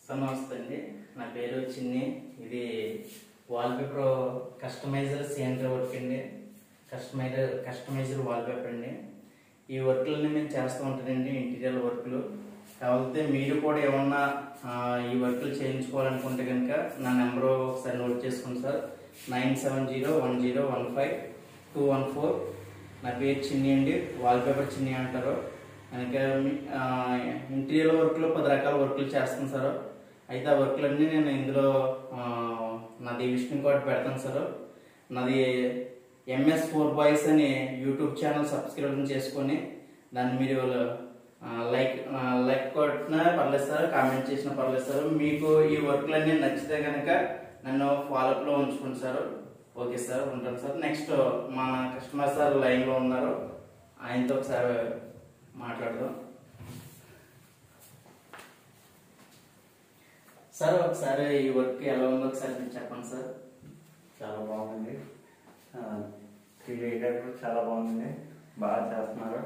sir నమస్తే అండి నా పేరు చిన్ని ఇది వాల్పేపర్ కస్టమైజర్ సిఎన్టీ వర్క్ అండి కస్టమైజర్ కస్టమైజర్ వాల్పేపర్ అండి ఈ వర్క్లన్నీ మేము చేస్తూ ఉంటానండి ఇంటీరియర్ వర్క్లు కాకపోతే మీరు కూడా ఏమన్నా ఆ, ఈ వర్క్లు చేయించుకోవాలనుకుంటే కనుక నా నెంబర్ ఒకసారి నోట్ చేసుకోండి sir nine seven zero one zero one five two one four నా పేరు చిన్ని అండి వాల్పేపర్ చిన్ని అంటారు కనుక మీ- ఆ, ఇంటీరియర్ వర్క్లో పది రకాల వర్క్లు చేస్తాను సార్ అయితే ఆ వర్క్లన్నీ నేను ఇందులో ఆ, నాది విష్ణు కార్డ్ పెడతాను సార్ నాది ఎంఎస్ ఫోర్ బాయ్స్ అని యూట్యూబ్ ఛానల్ సబ్స్క్రైబ్ చేసుకొని దాన్ని మీరు ఆ, లైక్ ఆ, లైక్ కొట్టినా పర్లేదు సార్ కామెంట్ చేసినా పర్లేదు సార్ మీకు ఈ వర్క్లన్నీ నచ్చితే కనుక నన్ను ఫాలోఅప్లో ఉంచుకోండి సార్ ఓకే సార్ ఉంటాను సార్ నెక్స్ట్ మా కస్టమర్ సార్ లైన్లో ఉన్నారు ఆయనతో ఒకసారి మాట్లాడదాం సార్ ఒకసారి ఈ వర్క్ ఎలా ఉందో ఒకసారి మీరు చెప్పండి సార్ చాలా బాగుంది త్రీ డేటర్ చాలా బాగుంది బాగా చేస్తున్నారు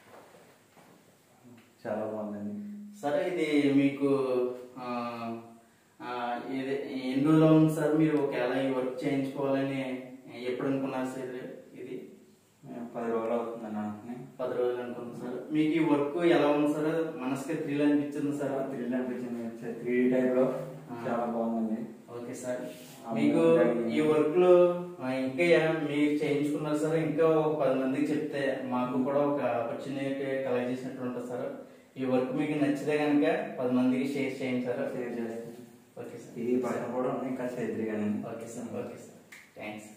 చాలా బాగుందండి సార్ ఇది మీకు ఆ, ఆ, ఇది ఎన్ని రోజులు ఉంది సార్ మీరు ఒకవేళ ఈ వర్క్ చేయించుకోవాలని ఎప్పుడు అనుకున్నారు సార్ ఇది ఇది మేము పది రోజులు అవుతుందని అనుకుని పది రోజులు అనుకున్నాను సార్ మీకు ఈ వర్క్ ఎలా ఉంది సార్ మనసుకి థ్రిల్ అనిపించింది సార్ థ్రిల్ అనిపించింది త్రీ టైప్లో చాలా బాగుందండి ఓకే సార్ మీకు ఈ వర్క్ లో ఆ, ఇంకా ఏ- మీరు చేయించుకున్నారు సార్ ఇంకా ఒక పది మందికి చెప్తే మాకు కూడా ఒక ఆపర్చునిటీ కలెక్ట్ చేసినట్టు ఉంటుంది సార్ ఈ వర్క్ మీకు నచ్చితే కనుక పది మందికి షేర్ చేయండి సార్ షేర్ చేస్తాను ఓకే సార్ ఇది పక్కన కూడా ఉంది, ఇంకా చేద్దరు కానీ okay sir okay sir thanks